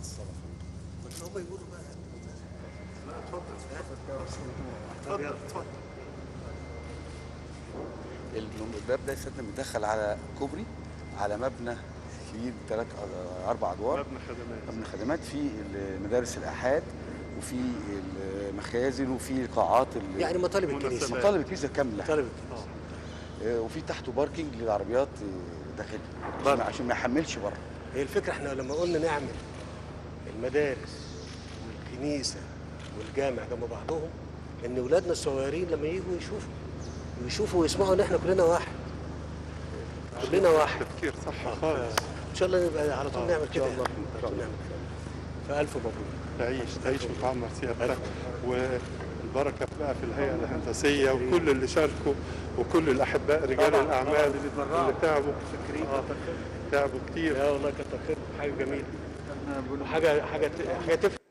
الصلاه بس هم يقولوا بقى لا اتفضل اتفضل اتفضل الم- الباب ده سيادنا متدخل على كوبري على مبنى كبير ثلاث اربع ادوار مبنى خدمات مبنى خدمات في مدارس الاحاد وفي المخازن وفي قاعات ال- يعني مطالب مناسبات. الكنيسه مطالب الكنيسه كامله مطالب الكنيسه آه، وفي تحته باركينج للعربيات آه، داخلي برضه. عشان ما يحملش بره هي الفكره احنا لما قلنا نعمل المدارس والكنيسه والجامع جنب بعضهم ان ولادنا الصغيرين لما يجوا يشوفوا ويشوفوا ويسمعوا ان احنا كلنا واحد كلنا واحد تفكير صح آه، خالص ان شاء الله نبقى على طول آه، نعمل إن كده شاء الله، يعني. إن على شاء طول الله. نعمل كده فالف مبروك تعيش تعيش وتعمر سيادتك والبركه بقى في الهيئه الهندسيه وكل اللي شاركوا وكل الاحباء رجال طبعاً، الاعمال طبعاً. اللي اللي تعبوا شاكرين آه، تعبوا كتير يا والله كتر خير حاجه جميله حاجه حاجه حاجه تفرق